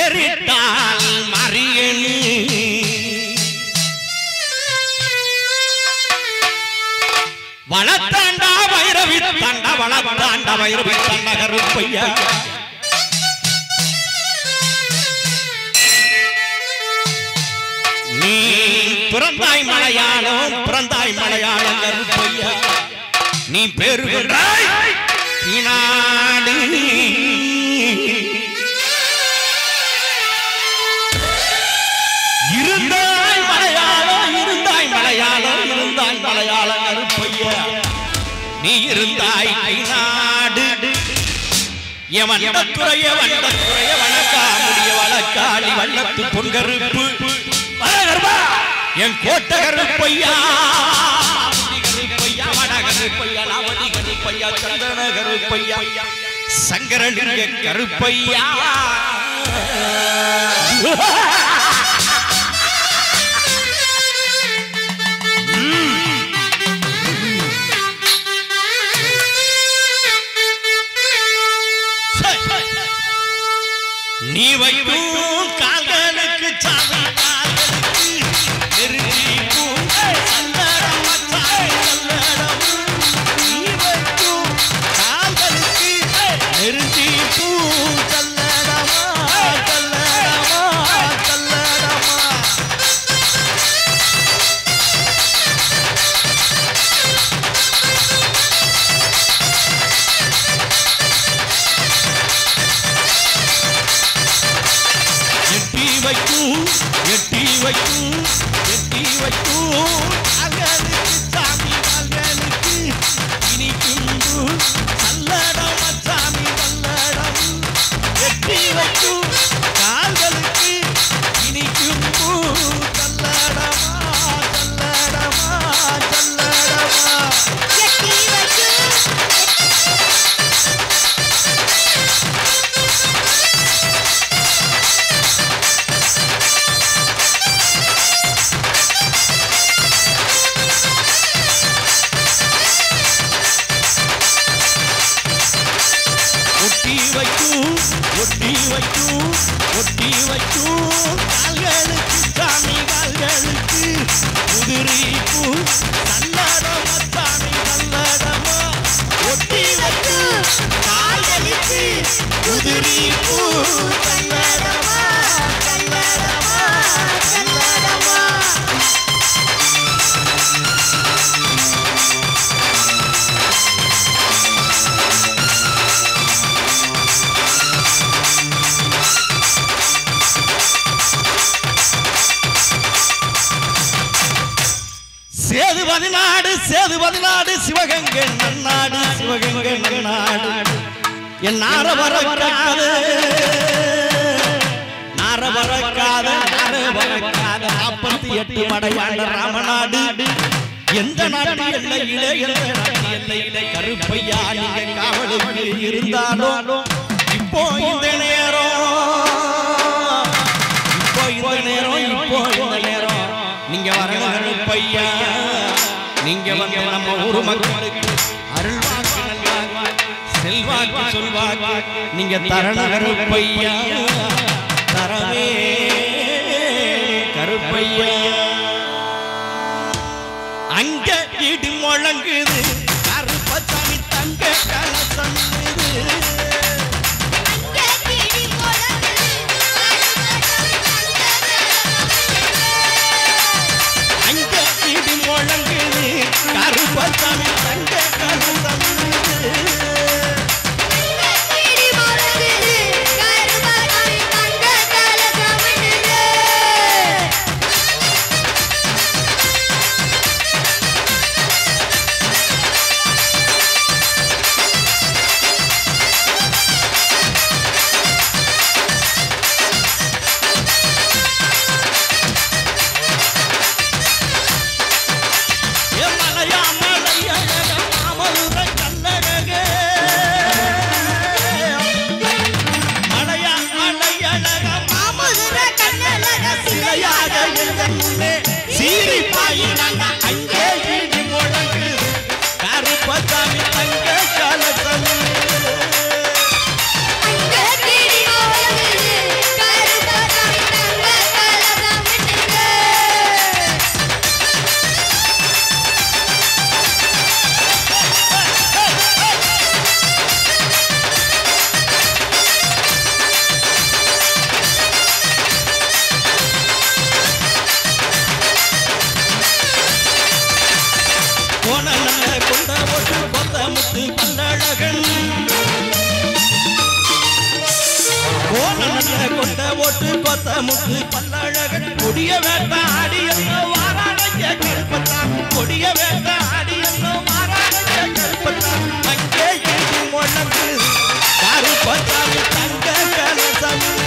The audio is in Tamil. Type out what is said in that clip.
பேரிட்டால் மரியனு வளத்தாண்டா வைரவி தாண்டா வளத்தாண்டா வைரவி தாண்டா கருப்பையா நீ பிறந்தாய் மலையாளம் பிறந்தாய் மலையாளம் கருப்பையா நீ பெறுகிறாய் நாடு இருந்தாய் மலையாளம் இருந்தாய் மலையாளம் இருந்தாய் மலையாளம் கருப்பையா நீ இருந்தாய் நாடு எவன் துறைய வண்டத்துறைய வணக்கா முடிய வழக்காளி வண்ணத்து பொன்கருப்பு வளகருப்பா, என் கோட்டை கருப்பையா கருப்பையா, வட கருப்பையா, லாவடி கருப்பையா, சந்தன கருப்பையா, சங்கரலிங்க கருப்பையா நீ வைக்கும் கால்களுக்கு சாமி கால்களுக்கு நெருங்கி பூ சல்லடம் மச்சான் சல்லடம். நீ வைக்கும் கால்களுக்கு நெருங்கி பூ சல்லடமா சல்லடமா சல்லடமா எட்டி வைக்கும் எட்டி வைக்கும் எட்டி வைக்கும் கால்களுக்கு சாமி கால்களுக்கு இனிக்கும் நல்லடம் சாமி நல்லடம் எட்டி வைக்கும் கால்களுக்கு இனிக்கும் நல்லடமா நல்லடமா நல்லடமா எட்டி வைக்கும் ஒட்டி வைக்கும் ஒட்டி வைக்கும் ஒட்டி வைக்கும் கால்களுக்கு சாமி கால்களுக்கு குதிரை பூ நல்லடமா சாமி நல்லடமா ஒட்டி வைக்கும் கால்களுக்கு குதிரை பூ நல்லடமா நல்லடமா நல்லடமா சேது பதினாடு சேது பதினாடு சிவகங்கை நன்னாடு சிவகங்கை நன்னாடு என் நார வரக்காத நார வரக்காத நார வரக்காத நாற்பத்தி எட்டு மடையாண்ட ராமநாடு எந்த நாட்டு எல்லையிலே எந்த நாட்டு எல்லையிலே கருப்பையா நீங்க காவலுக்கு இருந்தாலும் இப்போ இந்த நேரம் இப்போ இந்த நேரம் இப்போ இந்த நேரம் நீங்க வரணும் கருப்பையா நீங்க வந்து நம்ம ஊரு மக்களுக்கு அருள்வாக்கு நல்வாக்கு, செல்வாக்கு சொல்வாக்கு நீங்க தரணும் கருப்பையா தரவே கருப்பையா அங்க இடி முழங்குது கருப்பசாமி தங்க கலசம் இது அங்கே கிளி முழங்குது அங்க இடி முழங்குது கருப்பசாமி தங்க கலசம் இது கிளி முழங்குது கருமாரி தங்க கொண்ட ஓட்டு கொத்த முத்து பல்லழக கொடிய வேட்ட ஆடி என்ன வாராடைய கருப்பத்தா கொடிய வேட்ட ஆடி என்ன வாராடைய கருப்பத்தா அங்கே இடி முழங்கு கருப்பத்தாரு தங்க கலசம்